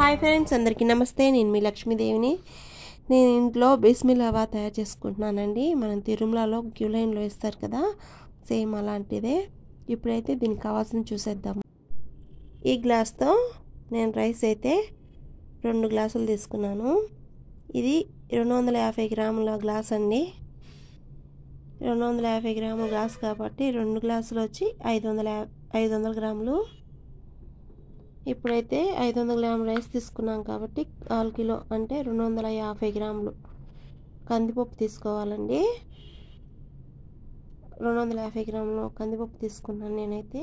hi friends అందరికీ నమస్తే నేను మీ లక్ష్మీదేవిని నేను ఇంట్లో బిస్మిలావా తయారు చేసుకుంటున్నానండి మనం తిరుమలలో క్యూ లైన్లో ఇస్తారు కదా సేమ్ అలాంటిదే ఇప్పుడైతే దీనికి కావాల్సింది చూసేద్దాం ఈ గ్లాస్తో నేను రైస్ అయితే రెండు గ్లాసులు తీసుకున్నాను ఇది రెండు వందల యాభై గ్రాముల గ్లాస్ అండి రెండు వందల యాభై గ్రాముల గ్లాస్ కాబట్టి రెండు గ్లాసులు వచ్చి ఐదు వందల ఐదు వందల గ్రాములు ఇప్పుడైతే ఐదు వందల గ్రాముల రైస్ తీసుకున్నాం కాబట్టి కాల్ కిలో అంటే రెండు వందల యాభై గ్రాములు కందిపప్పు తీసుకోవాలండి రెండు వందల యాభై గ్రాములు కందిపప్పు తీసుకున్నాను నేనైతే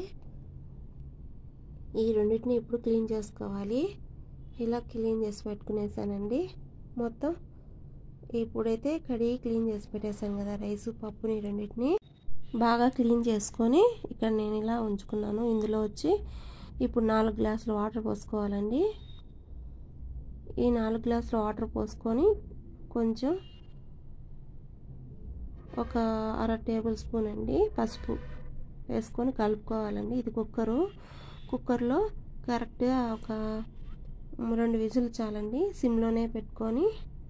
ఈ రెండింటిని ఇప్పుడు క్లీన్ చేసుకోవాలి ఇలా క్లీన్ చేసి పెట్టుకునేసానండి మొత్తం ఇప్పుడైతే కడిగి క్లీన్ చేసి పెట్టేశాను కదా రైస్ పప్పుని రెండింటిని బాగా క్లీన్ చేసుకొని ఇక్కడ నేను ఇలా ఉంచుకున్నాను ఇందులో వచ్చి ఇప్పుడు నాలుగు గ్లాసులు వాటర్ పోసుకోవాలండి ఈ నాలుగు గ్లాసులు వాటర్ పోసుకొని కొంచెం ఒక అర టేబుల్ స్పూన్ అండి పసుపు వేసుకొని కలుపుకోవాలండి ఇది కుక్కరు కుక్కర్లో కరెక్ట్గా ఒక రెండు విజులు చాలండి సిమ్లోనే పెట్టుకొని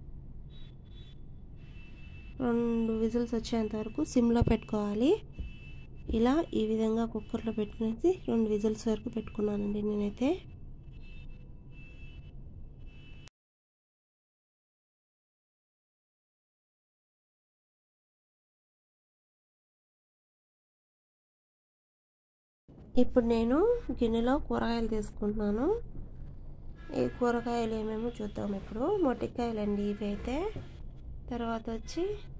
రెండు విజిల్స్ వచ్చేంత వరకు సిమ్లో పెట్టుకోవాలి ఇలా ఈ విధంగా కుక్కర్లో పెట్టుకునేసి రెండు విజిల్స్ వరకు పెట్టుకున్నానండి నేనైతే ఇప్పుడు నేను గిన్నెలో కూరగాయలు తీసుకుంటున్నాను ఈ కూరగాయలు ఏమేమో చూద్దాం ఇప్పుడు మొట్టికాయలు అండి ఇవి అయితే తర్వాత వచ్చి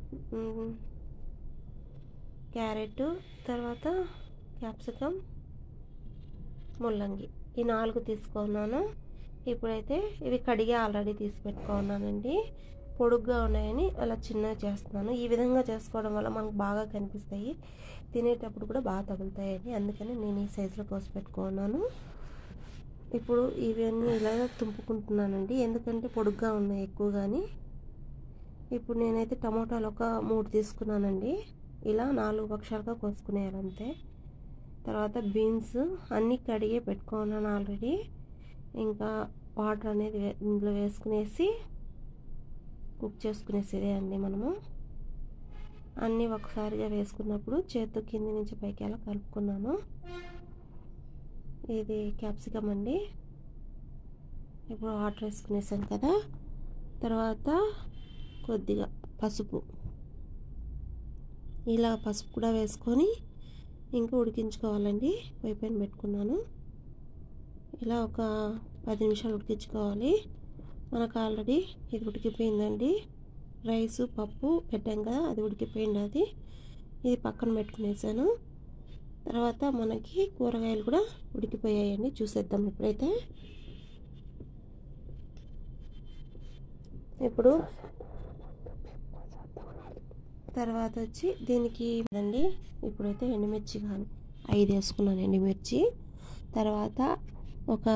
క్యారెట్ తర్వాత క్యాప్సికమ్ ముల్లంగి ఈ నాలుగు తీసుకున్నాను ఇప్పుడైతే ఇవి కడిగి ఆల్రెడీ తీసి పెట్టుకున్నానండి పొడుగ్గా ఉన్నాయని అలా చిన్నగా చేస్తున్నాను ఈ విధంగా చేసుకోవడం వల్ల మనకు బాగా కనిపిస్తాయి తినేటప్పుడు కూడా బాగా తగులుతాయండి అందుకని నేను ఈ సైజులో కోసి పెట్టుకున్నాను ఇప్పుడు ఇవన్నీ ఇలా తుంపుకుంటున్నానండి ఎందుకంటే పొడుగ్గా ఉన్నాయి ఎక్కువ కానీ ఇప్పుడు నేనైతే టమోటాలు ఒక మూడు తీసుకున్నానండి ఇలా నాలుగు పక్షాలుగా కోసుకునేయాలంతే తర్వాత బీన్స్ అన్నీ కడిగి పెట్టుకున్నాను ఆల్రెడీ ఇంకా వాటర్ అనేది ఇందులో వేసుకునేసి కుక్ చేసుకునేసేదే అండి మనము అన్నీ ఒకసారిగా వేసుకున్నప్పుడు చేతు కింది నుంచి పైకి అలా కలుపుకున్నాను ఇది క్యాప్సికమ్ అండి ఇప్పుడు వాటర్ వేసుకునేసాను కదా తర్వాత కొద్దిగా పసుపు ఇలా పసుపు కూడా వేసుకొని ఇంకా ఉడికించుకోవాలండి పొయ్యి పైన పెట్టుకున్నాను ఇలా ఒక పది నిమిషాలు ఉడికించుకోవాలి మనకు ఆల్రెడీ ఇది ఉడికిపోయిందండి రైసు పప్పు పెట్టాం కదా అది ఉడికిపోయింది అది ఇది పక్కన పెట్టుకునేసాను తర్వాత మనకి కూరగాయలు కూడా ఉడికిపోయాయండి చూసేద్దాం ఇప్పుడైతే ఇప్పుడు తర్వాత వచ్చి దీనికి అండి ఇప్పుడైతే ఎండుమిర్చి కానీ ఐదు వేసుకున్నాను ఎండుమిర్చి తర్వాత ఒక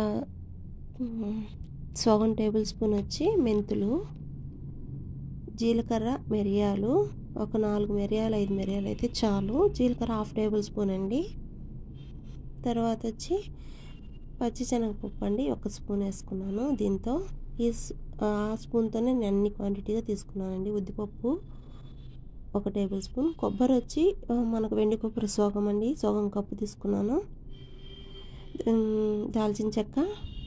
సగం టేబుల్ స్పూన్ వచ్చి మెంతులు జీలకర్ర మిరియాలు ఒక నాలుగు మిరియాలు ఐదు మిరియాలు అయితే చాలు జీలకర్ర హాఫ్ టేబుల్ స్పూన్ అండి తర్వాత వచ్చి పచ్చిశనగపప్పు అండి ఒక స్పూన్ వేసుకున్నాను దీంతో ఈ ఆ స్పూన్తోనే నేను అన్ని క్వాంటిటీగా తీసుకున్నానండి ఉద్దిపప్పు ఒక టేబుల్ స్పూన్ కొబ్బరి వచ్చి మనకు వెండి కొబ్బరి సోగం అండి సోగం కప్పు తీసుకున్నాను దాల్చిన చెక్క